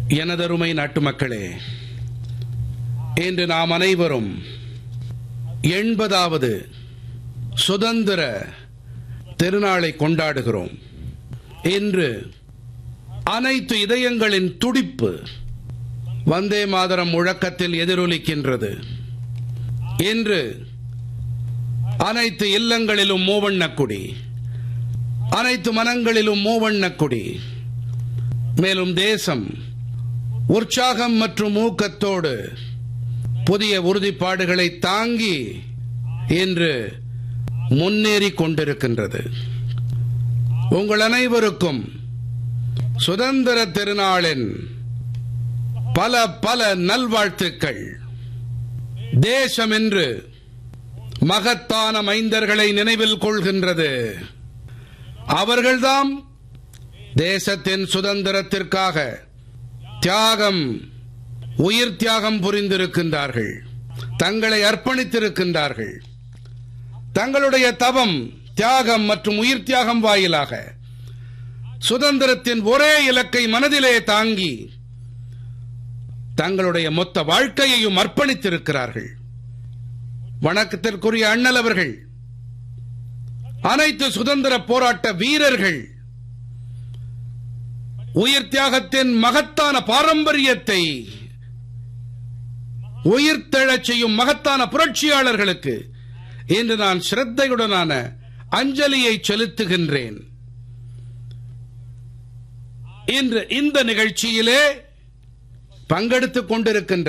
எனதருமை நாட்டு மக்களே இன்று நாம் அனைவரும் எண்பதாவது சுதந்திர திருநாளை கொண்டாடுகிறோம் இன்று அனைத்து இதயங்களின் துடிப்பு வந்தே மாதரம் முழக்கத்தில் எதிரொலிக்கின்றது இன்று அனைத்து இல்லங்களிலும் மூவண்ணக் கொடி அனைத்து மனங்களிலும் மூவண்ணக் கொடி மேலும் தேசம் உற்சாகம் மற்றும் ஊக்கத்தோடு புதிய உறுதிப்பாடுகளை தாங்கி இன்று முன்னேறி கொண்டிருக்கின்றது உங்கள் அனைவருக்கும் சுதந்திர திருநாளின் பல பல நல்வாழ்த்துக்கள் தேசம் என்று மகத்தான மைந்தர்களை நினைவில் கொள்கின்றது அவர்கள்தாம் தேசத்தின் சுதந்திரத்திற்காக தியாகம் உயிர் தியாகம் புரிந்திருக்கின்றார்கள் தங்களை அர்ப்பணித்திருக்கின்றார்கள் தங்களுடைய தவம் தியாகம் மற்றும் உயிர் தியாகம் வாயிலாக சுதந்திரத்தின் ஒரே இலக்கை மனதிலே தாங்கி தங்களுடைய மொத்த வாழ்க்கையையும் அர்ப்பணித்திருக்கிறார்கள் வணக்கத்திற்குரிய அண்ணல் அவர்கள் அனைத்து சுதந்திர போராட்ட வீரர்கள் உயிர் தியாகத்தின் மகத்தான பாரம்பரியத்தை உயிர்த்தெழச் செய்யும் மகத்தான புரட்சியாளர்களுக்கு இன்று நான் சிரத்தையுடனான அஞ்சலியை செலுத்துகின்றேன் இன்று இந்த நிகழ்ச்சியிலே பங்கெடுத்துக் கொண்டிருக்கின்ற